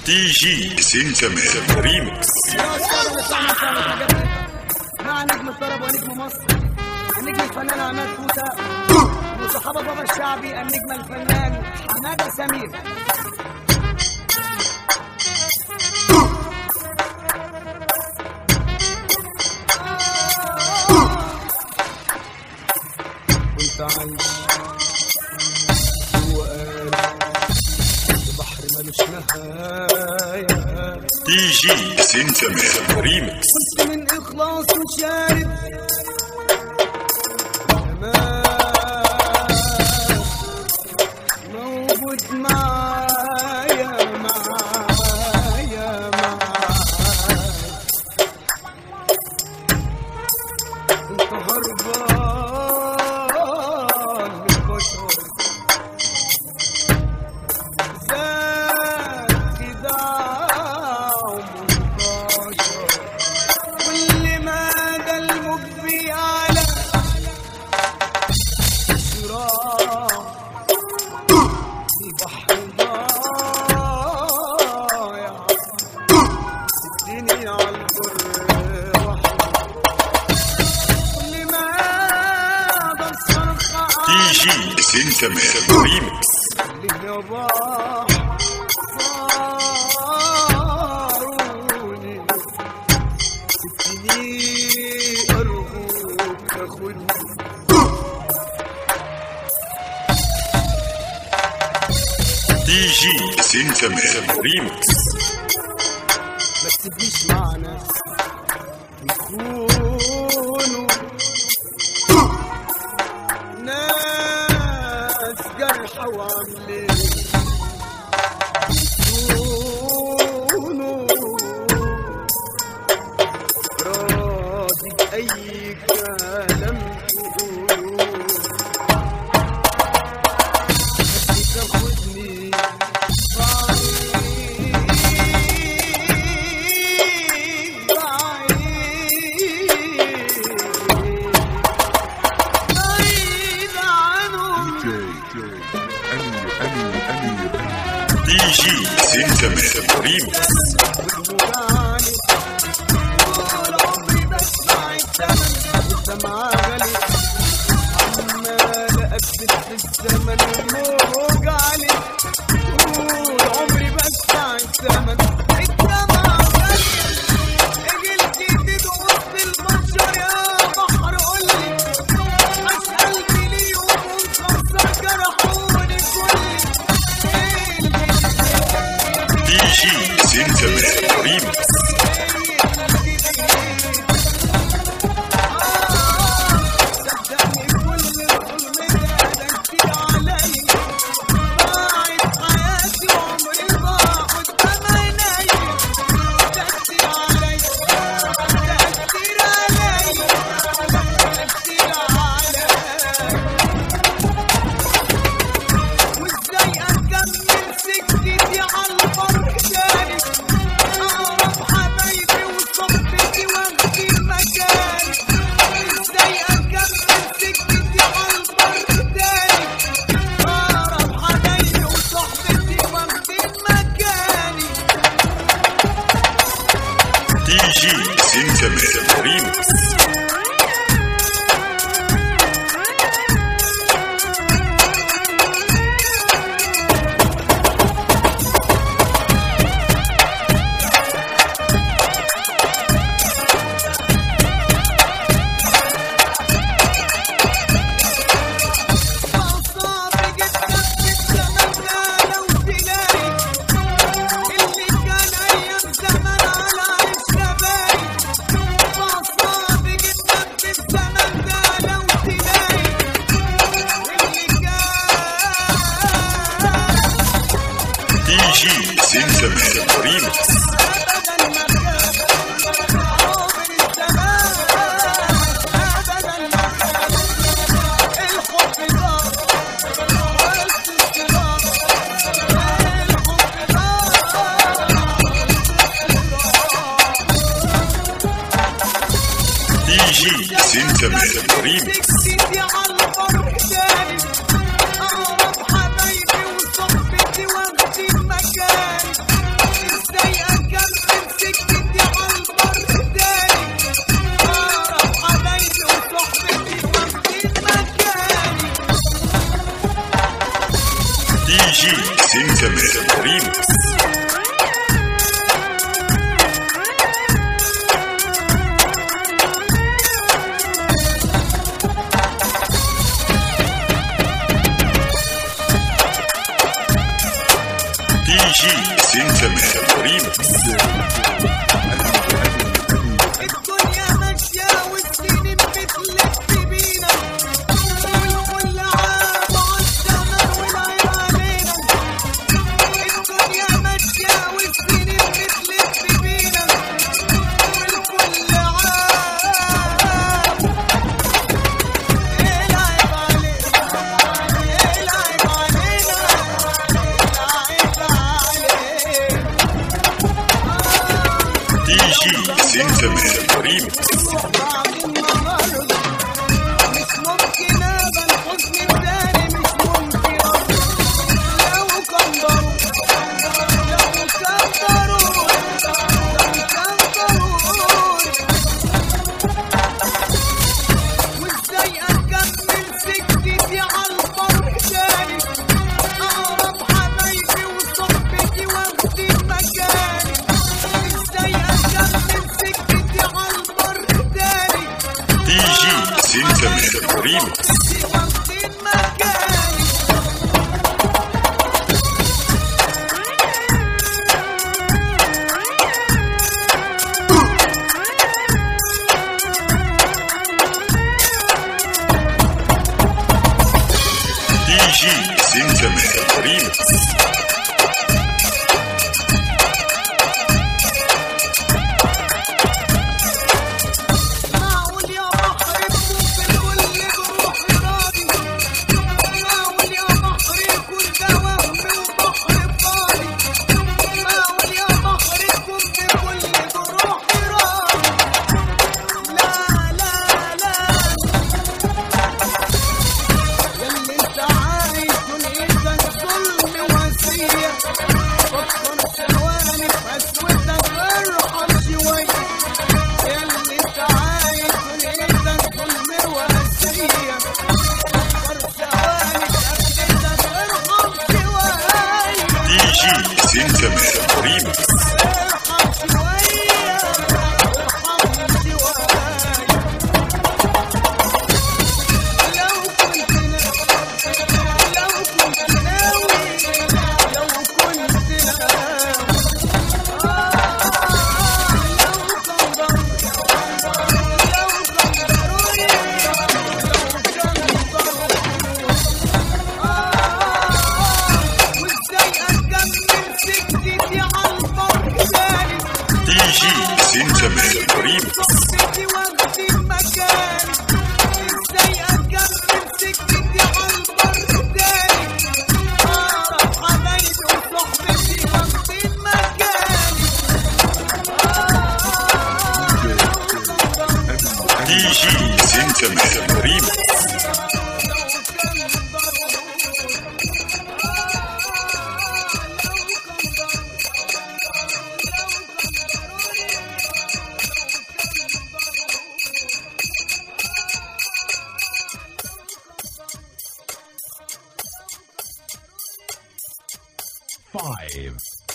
دي جي سنتمان ريمكس مع نجم الطرب ونجم مصر النجم الفنان عماد كوتا وصحابة بابا الشعبي النجم الفنان حمادة سمير كنت عايش جوه قلب في بحر ملوش نهايه دي جي سنتمان ريمكس من إخلاص وشارب موجود معايا معايا معايا انت هربان من البشر ذات خداع ومنتشر كل ما ده المجري على صراع البحر ضايع الدنيا على البر وحده كل ما ده الصرخة دي جي سنتمان ريمكس للنباح صاروني سبتني أرجوك تاخدني دي جي سنتمان ريمكس ما تسيبنيش مع ناس يكونوا ناس جرحى وعاملين يكونوا راضي بأي كلام تقولوه بس تاخدني بعيد بعيد بعيد عنهم دي جي سنتمان ريمكس وجعني طول عمري بدفع الثمن والدمعة غالي عمال أبدل في الزمن الموج علي طول عمري بدفع الثمن الدمعة غالية اجي جديد وسط البشر يا بحر قولي مش قلبي ليهم ومكسر جرحوني كلي دي جي سنتمان ريمكس صدقني كل الظلم ده ده كتير عليا سنتمر ريمكس دي جي سنتمر ريمكس الدنيا ماشية والسنين بتلف بينا والكل عام عالزمن والعين علينا الدنيا ماشية والسنين بتلف بينا والكل عام العيب علينا العيب علينا العيب علينا دي جي سنتمر ريمكس مش ممكن ابدا الحزن التاني مش ممكن لو كبروا لو كبروا لو كبروا وازاي اكمل سكتي على البر تاني اقرب حبايبي وصحبتي واخدين مكاني ازاي اكمل سكتي على البر تاني دي جي سنتمر ريمكس واخدين مكاني دي جي سنتمر ريمكس معقول يا بحر يكون في كل جروح راضي معقول يا بحر يكون ده وهم وبحر فاضي معقول يا بحر يكون في كل جروح راضي لا لا لا ياللي انت عايز دنيتك ظلم وسيع فكر ثواني في قسوتك ارحم شويه اللي انت عايز دنيتك ظلم وقاسية فكر ثواني تأكدك ارحم شوية دي جي سنتمر ريمكس ارحم شوية ارحم شوية لو كنت ناوي لو كنت ناوي لو كنت ناوي آه لو كان دي جي سنتمر ريمكس دي جي سنتمر ريمكس Five,